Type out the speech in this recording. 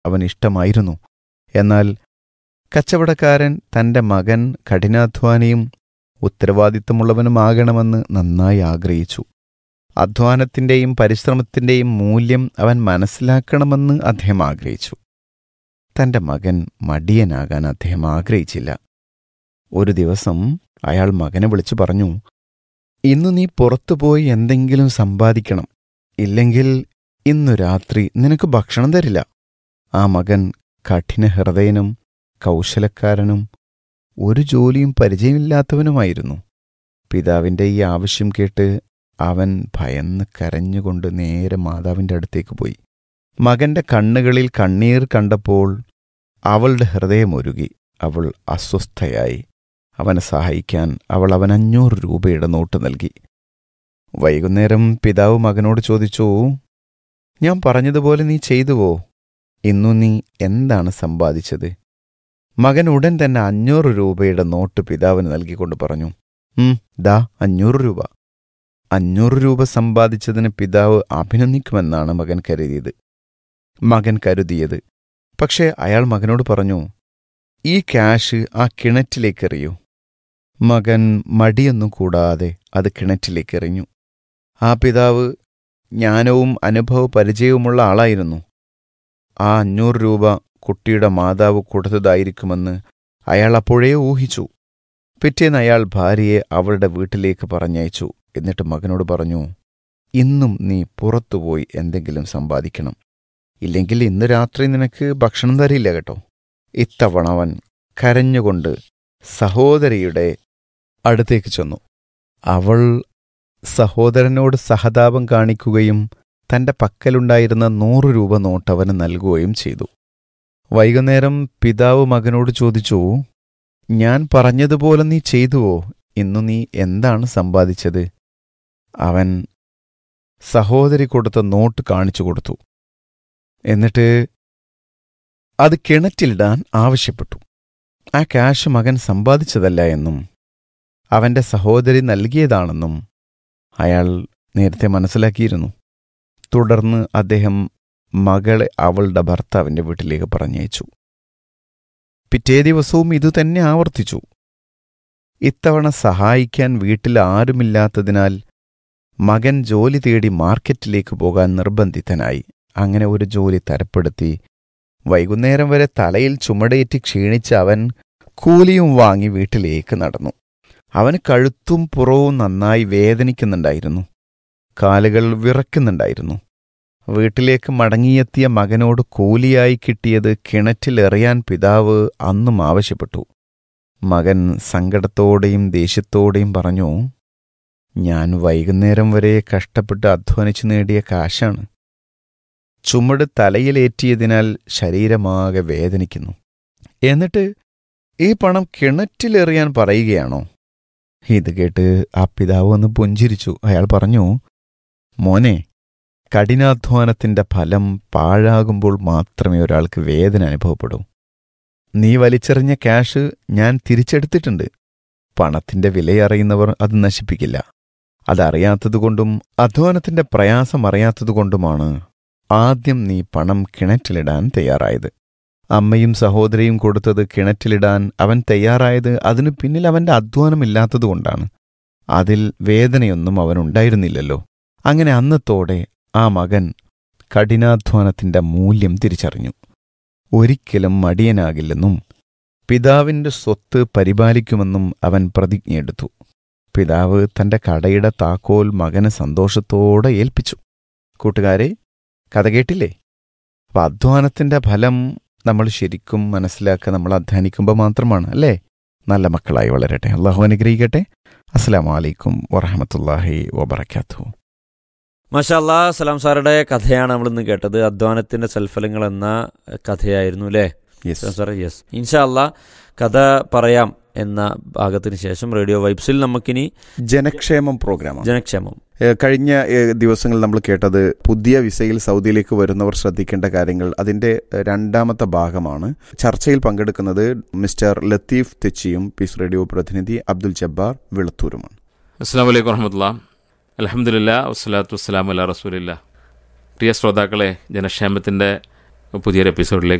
അവൻ ഇഷ്ടമായിരുന്നു എന്നാൽ കച്ചവടക്കാരൻ തന്റെ മകൻ കഠിനാധ്വാനിയും ഉത്തരവാദിത്തമുള്ളവനുമാകണമെന്ന് നന്നായി ആഗ്രഹിച്ചു അധ്വാനത്തിന്റെയും പരിശ്രമത്തിന്റെയും മൂല്യം അവൻ മനസ്സിലാക്കണമെന്ന് അദ്ദേഹം ആഗ്രഹിച്ചു തന്റെ മകൻ മടിയനാകാൻ അദ്ദേഹം ആഗ്രഹിച്ചില്ല ഒരു ദിവസം അയാൾ മകനെ വിളിച്ചു പറഞ്ഞു ഇന്നു നീ പുറത്തുപോയി എന്തെങ്കിലും സമ്പാദിക്കണം ഇല്ലെങ്കിൽ ഇന്നു രാത്രി നിനക്ക് ഭക്ഷണം തരില്ല ആ മകൻ കഠിന ഹൃദയനും കൗശലക്കാരനും ഒരു ജോലിയും പരിചയമില്ലാത്തവനുമായിരുന്നു പിതാവിന്റെ ഈ ആവശ്യം കേട്ട് അവൻ ഭയന്ന് കരഞ്ഞുകൊണ്ട് നേരെ മാതാവിന്റെ അടുത്തേക്ക് പോയി മകന്റെ കണ്ണുകളിൽ കണ്ണീർ കണ്ടപ്പോൾ അവളുടെ ഹൃദയമൊരുകി അവൾ അസ്വസ്ഥയായി അവനെ സഹായിക്കാൻ അവൾ അവൻ അഞ്ഞൂറ് രൂപയുടെ നോട്ട് നൽകി വൈകുന്നേരം പിതാവ് മകനോട് ചോദിച്ചു ഞാൻ പറഞ്ഞതുപോലെ നീ ചെയ്തുവോ ഇന്നു നീ എന്താണ് സമ്പാദിച്ചത് മകൻ ഉടൻ തന്നെ അഞ്ഞൂറ് രൂപയുടെ നോട്ട് പിതാവിന് നൽകിക്കൊണ്ട് പറഞ്ഞു ഉം ദാ അഞ്ഞൂറ് രൂപ അഞ്ഞൂറ് രൂപ സമ്പാദിച്ചതിന് പിതാവ് അഭിനന്ദിക്കുമെന്നാണ് മകൻ കരുതിയത് മകൻ കരുതിയത് പക്ഷേ അയാൾ മകനോട് പറഞ്ഞു ഈ ക്യാഷ് ആ കിണറ്റിലേക്കെറിയൂ മകൻ മടിയൊന്നും കൂടാതെ അത് കിണറ്റിലേക്കെറിഞ്ഞു ആ പിതാവ് ജ്ഞാനവും അനുഭവ പരിചയവുമുള്ള ആളായിരുന്നു ആ അഞ്ഞൂറ് രൂപ കുട്ടിയുടെ മാതാവ് കൊടുത്തതായിരിക്കുമെന്ന് അയാൾ അപ്പോഴേ ഊഹിച്ചു പിറ്റേന്ന് അയാൾ ഭാര്യയെ അവളുടെ വീട്ടിലേക്ക് പറഞ്ഞയച്ചു എന്നിട്ട് മകനോട് പറഞ്ഞു ഇന്നും നീ പുറത്തുപോയി എന്തെങ്കിലും സമ്പാദിക്കണം ഇല്ലെങ്കിൽ ഇന്ന് രാത്രി നിനക്ക് ഭക്ഷണം തരില്ല കേട്ടോ ഇത്തവണ അവൻ കരഞ്ഞുകൊണ്ട് സഹോദരിയുടെ അടുത്തേക്ക് ചെന്നു അവൾ സഹോദരനോട് സഹതാപം കാണിക്കുകയും തന്റെ പക്കലുണ്ടായിരുന്ന നൂറ് രൂപ നോട്ട് അവന് നൽകുകയും ചെയ്തു വൈകുന്നേരം പിതാവ് മകനോട് ചോദിച്ചു ഞാൻ പറഞ്ഞതുപോലെ നീ ചെയ്തുവോ ഇന്നു നീ എന്താണ് സമ്പാദിച്ചത് അവൻ സഹോദരി കൊടുത്ത നോട്ട് കാണിച്ചു കൊടുത്തു എന്നിട്ട് അത് കിണറ്റിലിടാൻ ആവശ്യപ്പെട്ടു ആ ക്യാഷ് മകൻ സമ്പാദിച്ചതല്ല എന്നും അവന്റെ സഹോദരി നൽകിയതാണെന്നും അയാൾ നേരത്തെ മനസ്സിലാക്കിയിരുന്നു തുടർന്ന് അദ്ദേഹം മകളെ അവളുടെ ഭർത്താവിന്റെ വീട്ടിലേക്ക് പറഞ്ഞയച്ചു പിറ്റേ ദിവസവും ഇതുതന്നെ ആവർത്തിച്ചു ഇത്തവണ സഹായിക്കാൻ വീട്ടിൽ ആരുമില്ലാത്തതിനാൽ മകൻ ജോലി തേടി മാർക്കറ്റിലേക്ക് പോകാൻ നിർബന്ധിതനായി അങ്ങനെ ഒരു ജോലി തരപ്പെടുത്തി വൈകുന്നേരം വരെ തലയിൽ ചുമടേറ്റി ക്ഷീണിച്ച അവൻ കൂലിയും വാങ്ങി വീട്ടിലേക്ക് നടന്നു അവന് കഴുത്തും പുറവും നന്നായി വേദനിക്കുന്നുണ്ടായിരുന്നു കാലുകൾ വിറയ്ക്കുന്നുണ്ടായിരുന്നു വീട്ടിലേക്ക് മടങ്ങിയെത്തിയ മകനോട് കൂലിയായി കിട്ടിയത് കിണറ്റിലെറിയാൻ പിതാവ് അന്നും ആവശ്യപ്പെട്ടു മകൻ സങ്കടത്തോടെയും ദേഷ്യത്തോടെയും പറഞ്ഞു ഞാൻ വൈകുന്നേരം വരെ കഷ്ടപ്പെട്ട് അധ്വാനിച്ചു നേടിയ കാശാണ് ചുമട് തലയിലേറ്റിയതിനാൽ ശരീരമാകെ വേദനിക്കുന്നു എന്നിട്ട് ഈ പണം കിണറ്റിലെറിയാൻ പറയുകയാണോ ഇത് കേട്ട് ആ പിതാവ് ഒന്ന് പുഞ്ചിരിച്ചു അയാൾ പറഞ്ഞു മോനെ കഠിനാധ്വാനത്തിന്റെ ഫലം പാഴാകുമ്പോൾ മാത്രമേ ഒരാൾക്ക് വേദന അനുഭവപ്പെടൂ നീ വലിച്ചെറിഞ്ഞ ക്യാഷ് ഞാൻ തിരിച്ചെടുത്തിട്ടുണ്ട് പണത്തിന്റെ വിലയറിയുന്നവർ അത് നശിപ്പിക്കില്ല അതറിയാത്തതുകൊണ്ടും അധ്വാനത്തിന്റെ പ്രയാസം അറിയാത്തതുകൊണ്ടുമാണ് ആദ്യം നീ പണം കിണറ്റിലിടാൻ തയ്യാറായത് അമ്മയും സഹോദരിയും കൊടുത്തത് കിണറ്റിലിടാൻ അവൻ തയ്യാറായത് അതിനു പിന്നിൽ അവന്റെ അധ്വാനമില്ലാത്തതുകൊണ്ടാണ് അതിൽ വേദനയൊന്നും അവനുണ്ടായിരുന്നില്ലല്ലോ അങ്ങനെ അന്നത്തോടെ ആ മകൻ കഠിനാധ്വാനത്തിന്റെ മൂല്യം തിരിച്ചറിഞ്ഞു ഒരിക്കലും മടിയനാകില്ലെന്നും പിതാവിന്റെ സ്വത്ത് പരിപാലിക്കുമെന്നും അവൻ പ്രതിജ്ഞയെടുത്തു പിതാവ് തന്റെ കടയുടെ താക്കോൽ മകന് സന്തോഷത്തോടെ ഏൽപ്പിച്ചു കൂട്ടുകാരെ കഥ കേട്ടില്ലേ അപ്പൊ അധ്വാനത്തിന്റെ ഫലം നമ്മൾ ശരിക്കും മനസ്സിലാക്കുക നമ്മൾ അധ്വാനിക്കുമ്പോൾ മാത്രമാണ് അല്ലേ നല്ല മക്കളായി വളരട്ടെ അള്ളാഹു അനുഗ്രഹിക്കട്ടെ അസ്സാം വലൈക്കും വറഹമത്തല്ലാഹി വബർക്കാത്തു മഷാല്ലാ സലാം സാറുടെ കഥയാണ് നമ്മൾ ഇന്ന് കേട്ടത് അധ്വാനത്തിന്റെ സൽഫലങ്ങൾ എന്ന കഥയായിരുന്നു അല്ലേ സലാം സാറേ യെസ് ഇൻഷാല്ല കഥ പറയാം എന്ന ഭാഗത്തിന് ശേഷം റേഡിയോ വൈബ്സിൽ നമുക്കിനി ജനക്ഷേമം പ്രോഗ്രാമാണ് ജനക്ഷേമം ഏഹ് കഴിഞ്ഞ ഏഹ് ദിവസങ്ങളിൽ നമ്മൾ കേട്ടത് പുതിയ വിസയിൽ സൗദിയിലേക്ക് വരുന്നവർ ശ്രദ്ധിക്കേണ്ട കാര്യങ്ങൾ അതിന്റെ ഏഹ് രണ്ടാമത്തെ ഭാഗമാണ് ചർച്ചയിൽ പങ്കെടുക്കുന്നത് മിസ്റ്റർ ലത്തീഫ് തെച്ചിയും പീസ് റേഡിയോ പ്രതിനിധി അബ്ദുൽ ജബ്ബാർ വെളുത്തൂരുമാണ് അസ്സാം വലൈക്കും വറഹമത്തുള്ള അലഹമുല്ല വസ്സലാത്തു വസ്സലാം അല്ല റസൂലില്ല പ്രിയ ശ്രോതാക്കളെ ജനക്ഷേമത്തിൻ്റെ പുതിയൊരു എപ്പിസോഡിലേക്ക്